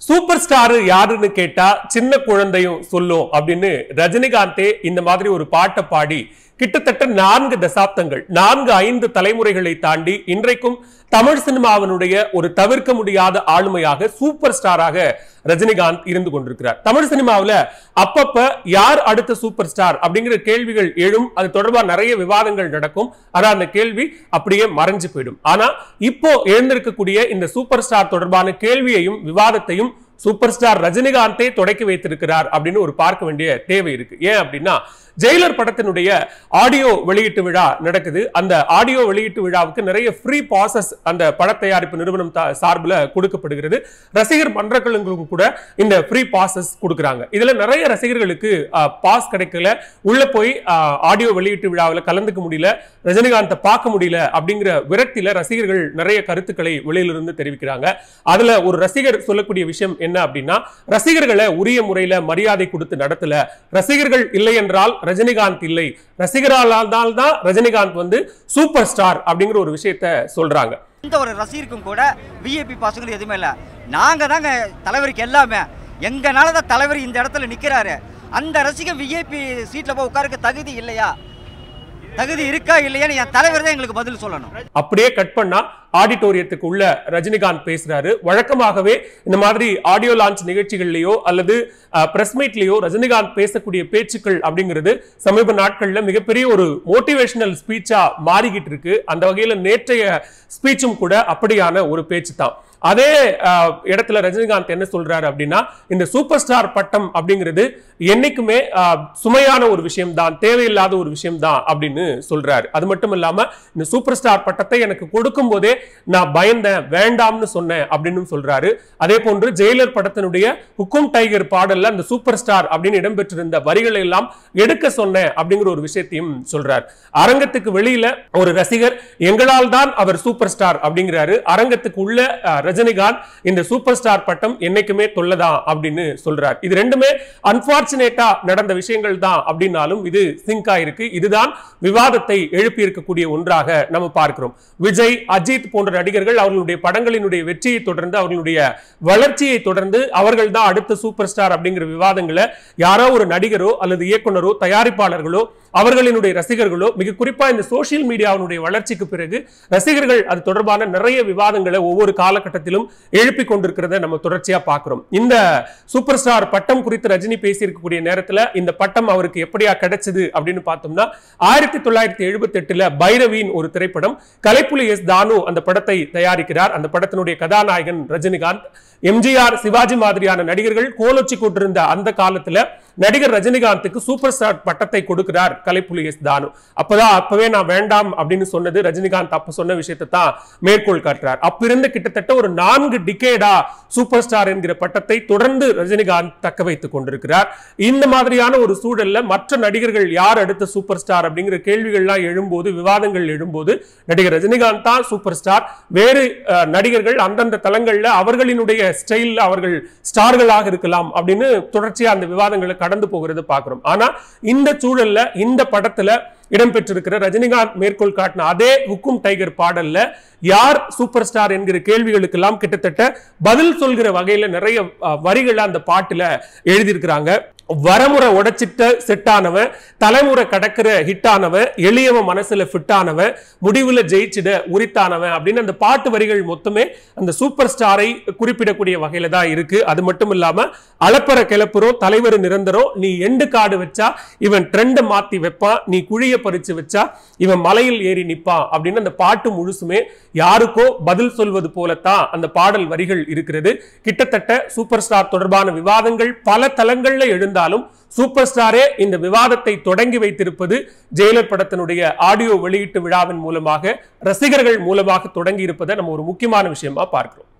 super star யாருன்னு கேட்டா சின்ன குழந்தையும் சொல்லும் அப்படின்னு ரஜினிகாந்தே இந்த மாதிரி ஒரு பாட்டை பாடி கிட்டத்தட்ட நான்கு தசாப்தங்கள் நான்கு ஐந்து தலைமுறைகளை தாண்டி இன்றைக்கும் தமிழ் சினிமாவினுடைய ஒரு தவிர்க்க முடியாத ஆளுமையாக சூப்பர் ஸ்டாராக ரஜினிகாந்த் இருந்து கொண்டிருக்கிறார் தமிழ் சினிமாவுல அப்பப்ப யார் அடுத்த சூப்பர் ஸ்டார் அப்படிங்கிற கேள்விகள் எழும் அது தொடர்பா நிறைய விவாதங்கள் நடக்கும் ஆனா அந்த கேள்வி அப்படியே மறைஞ்சு போயிடும் ஆனா இப்போ எழுந்திருக்கக்கூடிய இந்த சூப்பர் ஸ்டார் தொடர்பான கேள்வியையும் விவாதத்தையும் சூப்பர் ஸ்டார் ரஜினிகாந்தே தொடக்கி வைத்திருக்கிறார் அப்படின்னு ஒரு பார்க்க வேண்டிய தேவை இருக்கு ஏன் அப்படின்னா ஜெயிலர் படத்தினுடைய ஆடியோ வெளியீட்டு விழா நடக்குது அந்த ஆடியோ வெளியீட்டு விழாவுக்கு நிறைய ஃப்ரீ பாசஸ் அந்த பட தயாரிப்பு நிறுவனம் தா- சார்புல கொடுக்கப்படுகிறது ரசிகர் மன்றங்களுக்கும் கூட இந்த ஃப்ரீ பாசஸ் கொடுக்குறாங்க இதுல நிறைய ரசிகர்களுக்கு பாஸ் கிடைக்கல உள்ள போய் ஆடியோ வெளியீட்டு விழாவில் கலந்துக்க முடியல ரஜினிகாந்தை பார்க்க முடியல அப்படிங்கிற விரக்தியில ரசிகர்கள் நிறைய கருத்துக்களை வெளியிலிருந்து தெரிவிக்கிறாங்க அதுல ஒரு ரசிகர் சொல்லக்கூடிய விஷயம் என்ன அப்படின்னா ரசிகர்களை உரிய முறையில மரியாதை கொடுத்து நடத்தல ரசிகர்கள் இல்லை என்றால் ரஜினிகாந்த் இல்லை ரசிகரால் தான் ரஜினிகாந்த் வந்து சூப்பர் ஸ்டார் அப்படிங்கிற ஒரு விஷயத்த சொல்றாங்க எந்த ஒரு ரசிகருக்கும் கூட விஐபி பாசங்கள் எதுவுமே இல்லை நாங்கள் தாங்க தலைவருக்கு எல்லாமே எங்கனால தான் தலைவர் இந்த இடத்துல நிற்கிறாரு அந்த ரசிகன் விஐபி சீட்டில் போய் உட்காருக்க தகுதி இல்லையா தகுதி இருக்கா இல்லையான்னு என் தலைவர் தான் எங்களுக்கு பதில் சொல்லணும் அப்படியே கட் பண்ணா ஆடிட்டோரியத்துக்கு உள்ள ரஜினிகாந்த் பேசுறாரு வழக்கமாகவே இந்த மாதிரி ஆடியோ லான்ச் நிகழ்ச்சிகள்லயோ அல்லது பிரஸ் மீட்லயோ ரஜினிகாந்த் பேசக்கூடிய பேச்சுக்கள் அப்படிங்கிறது சமீப நாட்கள்ல மிகப்பெரிய ஒரு மோட்டிவேஷனல் ஸ்பீச்சா மாறிக்கிட்டு இருக்கு அந்த வகையில நேற்றைய ஸ்பீச்சும் கூட அப்படியான ஒரு பேச்சு தான் அதே அஹ், இடத்துல ரஜினிகாந்த் என்ன சொல்றாரு அப்படின்னா இந்த சூப்பர் ஸ்டார் பட்டம் அப்படிங்கிறது என்னைக்குமே அஹ், சுமையான ஒரு விஷயம் தான் தேவையில்லாத ஒரு விஷயம் தான் அப்படின்னு சொல்றாரு அது மட்டும் இல்லாம இந்த சூப்பர் ஸ்டார் பட்டத்தை எனக்கு கொடுக்கும் போதே நான் பயந்தேன் வேண்டாம்னு சொன்னேன் அப்படின்னு சொல்றாரு அதே போன்று ஜெயிலர் படத்தினுடைய ஹுக்கும் டைகர் பாடல்ல அந்த சூப்பர் ஸ்டார் அப்படின்னு இடம்பெற்றிருந்த வரிகளை எல்லாம் எடுக்க சொன்னேன் அப்படிங்கிற ஒரு விஷயத்தையும் சொல்றார் அரங்கத்துக்கு வெளியில ஒரு ரசிகர் எங்களால் தான் அவர் சூப்பர் ஸ்டார் அப்படிங்கிறாரு அரங்கத்துக்கு உள்ள அஹ், ரஜினிகாந்த் இந்த சூப்பர் ஸ்டார் பட்டம் என்னைக்குமே தொல்லதான் அப்படின்னு சொல்றார் இது ரெண்டுமே அன்பார்ச்சுனேட்டா நடந்த விஷயங்கள் தான் அப்படின்னாலும் இது சிங்க் ஆயிருக்கு இதுதான் விவாதத்தை எழுப்பி இருக்கக்கூடிய ஒன்றாக நம்ம பார்க்கிறோம் விஜய் அஜித் போன்ற நடிகர்கள் அவர்களுடைய படங்களினுடைய வெற்றியை தொடர்ந்து அவர்களுடைய வளர்ச்சியை தொடர்ந்து அவர்கள் தான் அடுத்த சூப்பர் ஸ்டார் அப்படிங்கிற விவாதங்களை யாரோ ஒரு நடிகரோ அல்லது இயக்குனரோ தயாரிப்பாளர்களோ அவர்களினுடைய ரசிகர்களோ மிக குறிப்பா இந்த சோஷியல் மீடியாவினுடைய வளர்ச்சிக்கு பிறகு ரசிகர்கள் அது தொடர்பான நிறைய விவாதங்களை ஒவ்வொரு காலகட்டத்திலும் எழுப்பி கொண்டிருக்கிறத நம்ம தொடர்ச்சியா பார்க்கிறோம் இந்த சூப்பர் ஸ்டார் பட்டம் குறித்து ரஜினி பேசியிருக்கக்கூடிய நேரத்துல இந்த பட்டம் அவருக்கு எப்படியா கிடைச்சது அப்படின்னு பார்த்தோம்னா ஆயிரத்தி தொள்ளாயிரத்தி எழுபத்தி எட்டுல பைரவியின் ஒரு திரைப்படம் கலைப்புலி எஸ் தானு அந்த படத்தை தயாரிக்கிறார் அந்த படத்தினுடைய கதாநாயகன் ரஜினிகாந்த் எம்ஜிஆர் சிவாஜி மாதிரியான நடிகர்கள் கோலொச்சி கொண்டிருந்த அந்த காலத்துல நடிகர் ரஜினிகாந்துக்கு சூப்பர் ஸ்டார் பட்டத்தை கொடுக்கிறார் கலைப்புலி எஸ் தானு அப்பதான் அப்பவே நான் வேண்டாம் அப்படின்னு சொன்னது ரஜினிகாந்த் அப்ப சொன்ன விஷயத்தை தான் மேற்கோள் காட்டுறார் அப்பிருந்து கிட்டத்தட்ட ஒரு நான்கு டிகேடா சூப்பர் ஸ்டார் என்கிற பட்டத்தை தொடர்ந்து ரஜினிகாந்த் தக்க வைத்துக் கொண்டிருக்கிறார் இந்த மாதிரியான ஒரு சூழல்ல மற்ற நடிகர்கள் யார் அடுத்த சூப்பர் ஸ்டார் அப்படிங்கிற கேள்விகள்லாம் எழும்போது விவாதங்கள் எழும்போது நடிகர் ரஜினிகாந்த் தான் சூப்பர் ஸ்டார் வேறு அஹ், நடிகர்கள் அந்தந்த தளங்கள்ல அவர்களினுடைய ஸ்டைல்ல அவர்கள் ஸ்டார்களாக இருக்கலாம் அப்படின்னு தொடர்ச்சியா அந்த விவாதங்களை கடந்து போகிறத பார்க்கிறோம் ஆனா இந்த சூழல்ல இந்த படத்துல இடம்பெற்றிருக்கிற ரஜினிகாந்த் மேற்கோள் காட்டின அதே ஹுக்கும் டைகர் பாடல்ல யார் சூப்பர் ஸ்டார் என்கிற கேள்விகளுக்கெல்லாம் கிட்டத்தட்ட பதில் சொல்கிற வகையில நிறைய அஹ், வரிகளை அந்த பாட்டுல எழுதியிருக்கிறாங்க வரமுறை உடைச்சிட்ட செட் ஆனவன் தலைமுறை கடக்கிற ஹிட் ஆனவன் எளியவன் மனசுல ஃபிட் ஆனவன் முடிவுல ஜெயிச்சிட உரித்தானவன் அப்படின்னு அந்த பாட்டு வரிகள் மொத்தமே அந்த சூப்பர் ஸ்டாரை குறிப்பிடக்கூடிய வகையில தான் இருக்கு அது மட்டும் இல்லாம அளப்பற கிளப்புறோம் தலைவர் நிரந்தரம் நீ எண்டு காடு வச்சா இவன் ட்ரெண்டை மாத்தி வைப்பான் நீ குழிய பறிச்சு வச்சா இவன் மலையில் ஏறி நிப்பான் அப்படின்னு அந்த பாட்டு முழுசுமே யாருக்கோ பதில் சொல்வது போலத்தான் அந்த பாடல் வரிகள் இருக்கிறது கிட்டத்தட்ட சூப்பர் ஸ்டார் தொடர்பான விவாதங்கள் பல தளங்கள்ல எழுந்தாலும் சூப்பர் ஸ்டாரே இந்த விவாதத்தை தொடங்கி வைத்திருப்பது ஜெயிலர் படத்தினுடைய ஆடியோ வெளியீட்டு விழாவின் மூலமாக ரசிகர்கள் மூலமாக தொடங்கி இருப்பதை நம்ம ஒரு முக்கியமான விஷயமா பார்க்கிறோம்